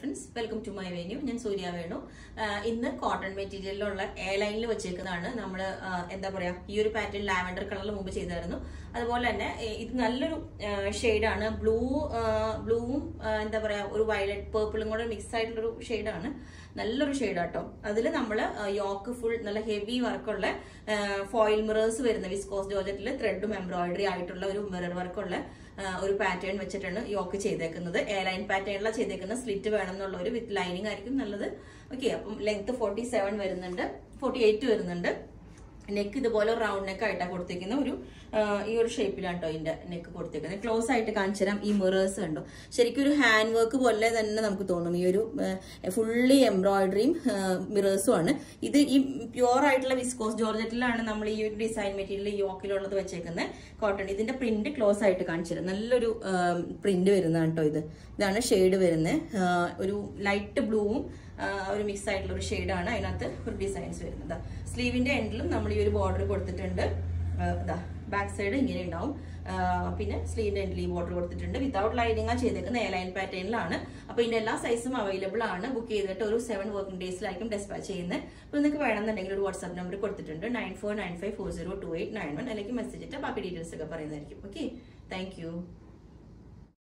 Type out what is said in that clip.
friends welcome to my venue ഞാൻ സൂര്യ വേണു ആഹ് ഇന്ന് cotton മെറ്റീരിയലിലുള്ള A ലൈനിൽ വെച്ചേക്കുന്നതാണ് നമ്മൾ എന്താ പറയാ ഈ ഒരു പാറ്റേൺ ലാവൻഡർ കളറിൽ മുമ്പ് ചെയ്തായിരുന്നു അതുപോലെ തന്നെ ഏഹ് ഇത് നല്ലൊരു ഷെയ്ഡാണ് ബ്ലൂ ബ്ലൂവും എന്താ പറയാ ഒരു വയലറ്റ് പേർപ്പിളും കൂടെ മിക്സ് ആയിട്ടുള്ളൊരു ഷെയ്ഡാണ് നല്ലൊരു ഷെയ്ഡ് കേട്ടോ അതിൽ നമ്മൾ യോക്ക് ഫുൾ നല്ല ഹെവി വർക്കുള്ള ഫോയിൽ മിറേഴ്സ് വരുന്ന വിസ്കോസ് ജോർജറ്റിൽ ത്രെഡും എംബ്രോയിഡറി ആയിട്ടുള്ള ഒരു മിറർ വർക്കുള്ള ഒരു പാറ്റേൺ വെച്ചിട്ടാണ് യോക്ക് ചെയ്തേക്കുന്നത് എ ലൈൻ പാറ്റേണിലാണ് ചെയ്തേക്കുന്നത് സ്ലിറ്റ് വേണം എന്നുള്ള ഒരു വിത്ത് ലൈനിങ് ആയിരിക്കും നല്ലത് ഓക്കെ അപ്പം ലെങ്ത് ഫോർട്ടി സെവൻ വരുന്നുണ്ട് ഫോർട്ടി എയ്റ്റ് വരുന്നുണ്ട് നെക്ക് ഇതുപോലെ റൗണ്ട് നെക്ക് ആയിട്ടാണ് കൊടുത്തിരിക്കുന്ന ഒരു ആ, ഈ ഒരു ഷേപ്പിലാണ് കേട്ടോ ഇതിന്റെ നെക്ക് കൊടുത്തിരിക്കുന്നത് ക്ലോസ് ആയിട്ട് കാണിച്ചു തരാം ഈ മിറേഴ്സ് കണ്ടോ ശരിക്കും ഒരു ഹാൻഡ് വർക്ക് പോലെ തന്നെ നമുക്ക് തോന്നും ഈ ഒരു ഫുള്ളി എംബ്രോയിഡറിയും മിറേഴ്സും ആണ് ഇത് ഈ പ്യുവർ ആയിട്ടുള്ള വിസ്കോസ് ജോർജറ്റിലാണ് നമ്മൾ ഈ ഒരു ഡിസൈൻ മെറ്റീരിയൽ യോക്കിലുള്ളത് വെച്ചേക്കുന്നത് കോട്ടൺ ഇതിന്റെ പ്രിന്റ് ക്ലോസ് ആയിട്ട് കാണിച്ചു തരാം നല്ലൊരു പ്രിന്റ് വരുന്നതാണ് കേട്ടോ ഇത് ഇതാണ് ഷെയ്ഡ് വരുന്നത് ഒരു ലൈറ്റ് ബ്ലൂവും ഒരു മിക്സ് ആയിട്ടുള്ള ഒരു ഷെയ്ഡാണ് അതിനകത്ത് ഒരു ഡിസൈൻസ് വരുന്നത് സ്ലീവിന്റെ എൻഡിലും നമ്മൾ ഈ ഒരു ബോർഡർ കൊടുത്തിട്ടുണ്ട് ഇതാ ബാക്ക് സൈഡ് ഇങ്ങനെ ഉണ്ടാവും ആ, പിന്നെ സ്ലീവിന്റെ എൻഡിൽ ഈ ബോർഡർ കൊടുത്തിട്ടുണ്ട് വിത്തൗട്ട് ലൈനിങ് ആ ചെയ്തേക്കുന്ന എ ലൈൻ പാറ്റേണിലാണ് അപ്പൊ ഇതിന്റെ എല്ലാ സൈസും അവൈലബിൾ ആണ് ബുക്ക് ചെയ്തിട്ട് ഒരു സെവൻ വർക്കിംഗ് ഡേയ്സിലായിരിക്കും ഡെസ്പാച്ച് ചെയ്യുന്നത് അപ്പോൾ നിങ്ങൾക്ക് വേണമെന്നുണ്ടെങ്കിൽ ഒരു വാട്സ്ആപ്പ് നമ്പർ കൊടുത്തിട്ടുണ്ട് nine four nine five four zero two eight nine one അല്ലെങ്കിൽ മെസ്സേജ് ഇട്ട് ബാക്കി ഡീറ്റെയിൽസ് ഒക്കെ പറയുന്നതായിരിക്കും ഓക്കെ താങ്ക് യു